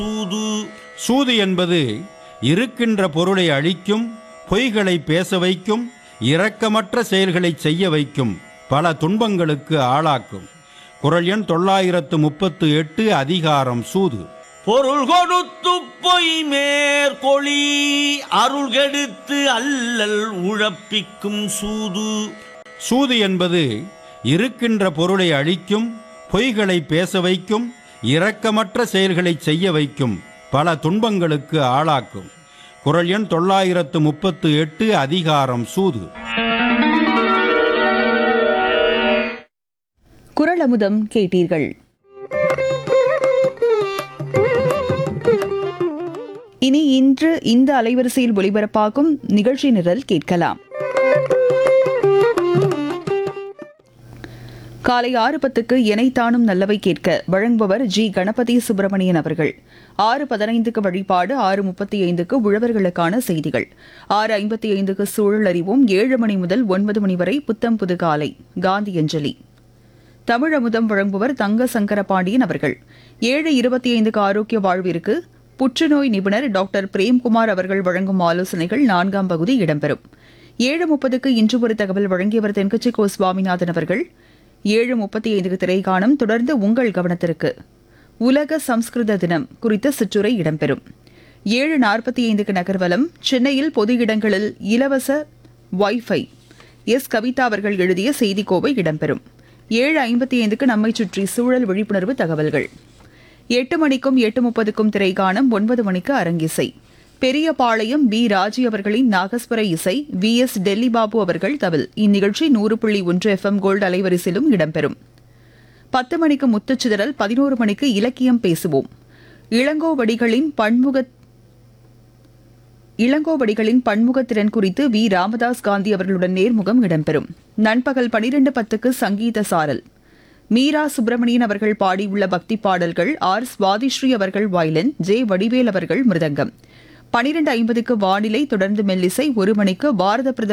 சூது சூது என்பது இருக்கின்ற பொருளை அழிக்கும் பொய்களை பேச வைக்கும் இரக்கமற்ற செயல்களை செய்ய வைக்கும் பல துன்பங்களுக்கு ஆளாக்கும் குரல் எண் தொள்ளாயிரத்து முப்பத்து எட்டு அதிகாரம் சூது பொருள் கொடுத்து பொய் மேற்கொளி அருள் கெடுத்து அல்லல் உழப்பிக்கும் சூது சூது என்பது இருக்கின்ற பொருளை அழிக்கும் பொய்களை பேச வைக்கும் இரக்கமற்ற செயல்களை செய்ய வைக்கும் பல துன்பங்களுக்கு ஆளாக்கும் குரல் எண் தொள்ளாயிரத்து முப்பத்து எட்டு அதிகாரம் சூது குரல் அமுதம் கேட்டீர்கள் இனி இன்று இந்த அலைவரிசையில் ஒலிபரப்பாகும் நிகழ்ச்சி நிரல் கேட்கலாம் காலை ஆறு பத்துக்கு எனைத்தானும் நல்லவை கேட்க வழங்குபவர் ஜி கணபதி சுப்பிரமணியன் அவர்கள் ஆறு பதினைந்துக்கு வழிபாடு ஆறு முப்பத்தி ஐந்துக்கு உழவர்களுக்கான செய்திகள் ஆறு ஐம்பத்தி ஐந்துக்கு சூழல் அறிவோம் ஏழு மணி முதல் ஒன்பது மணி வரை புத்தம் புது காலை காந்தி அஞ்சலி தமிழ் அமுதம் வழங்குபவர் தங்க சங்கரபாண்டியன் அவர்கள் ஏழு இருபத்தி ஐந்துக்கு ஆரோக்கிய வாழ்விற்கு புற்றுநோய் நிபுணர் டாக்டர் பிரேம்குமார் அவர்கள் வழங்கும் ஆலோசனைகள் நான்காம் பகுதி இடம்பெறும் ஏழு முப்பதுக்கு இன்று ஒரு தகவல் வழங்கியவர் தென்கட்சி கோ சுவாமிநாதன் அவர்கள் ஏழு முப்பத்தி ஐந்துக்கு திரைக்காணம் தொடர்ந்து உங்கள் கவனத்திற்கு உலக சம்ஸ்கிருத தினம் குறித்த சிற்றுரை இடம்பெறும் ஏழு நாற்பத்தி ஐந்துக்கு நகர்வலம் சென்னையில் பொது இடங்களில் இலவச வைஃபை எஸ் கவிதா அவர்கள் எழுதிய செய்திக்கோவை இடம்பெறும் ஏழு ஐம்பத்தி ஐந்துக்கு நம்மை சுற்றி சூழல் விழிப்புணர்வு தகவல்கள் எட்டு மணிக்கும் எட்டு முப்பதுக்கும் திரைக்காணம் ஒன்பது மணிக்கு அரங்கிசை பெரியபாளையம் பி ராஜி அவர்களின் நாகஸ்வர இசை வி எஸ் டெல்லி பாபு அவர்கள் தவில் இந்நிகழ்ச்சி நூறு புள்ளி ஒன்று எஃப்எம் கோல்டு அலைவரிசையிலும் இடம்பெறும் பத்து மணிக்கு முத்துச்சிதறல் பதினோரு மணிக்கு இலக்கியம் பேசுவோம் இளங்கோவடிகளின் பன்முக இளங்கோவடிகளின் பன்முகத்திறன் குறித்து வி ராமதாஸ் காந்தி அவர்களுடன் நேர்முகம் இடம்பெறும் நண்பகல் பனிரெண்டு பத்துக்கு சங்கீத சாரல் மீரா சுப்பிரமணியன் அவர்கள் பாடியுள்ள பக்தி பாடல்கள் ஆர் சுவாதிஸ்ரீ அவர்கள் வயலின் ஜே வடிவேல் அவர்கள் மிருதங்கம் பனிரெண்டு ஐம்பதுக்கு வானிலை தொடர்ந்து மெல்லிசை ஒரு மணிக்கு பாரத பிரதமர்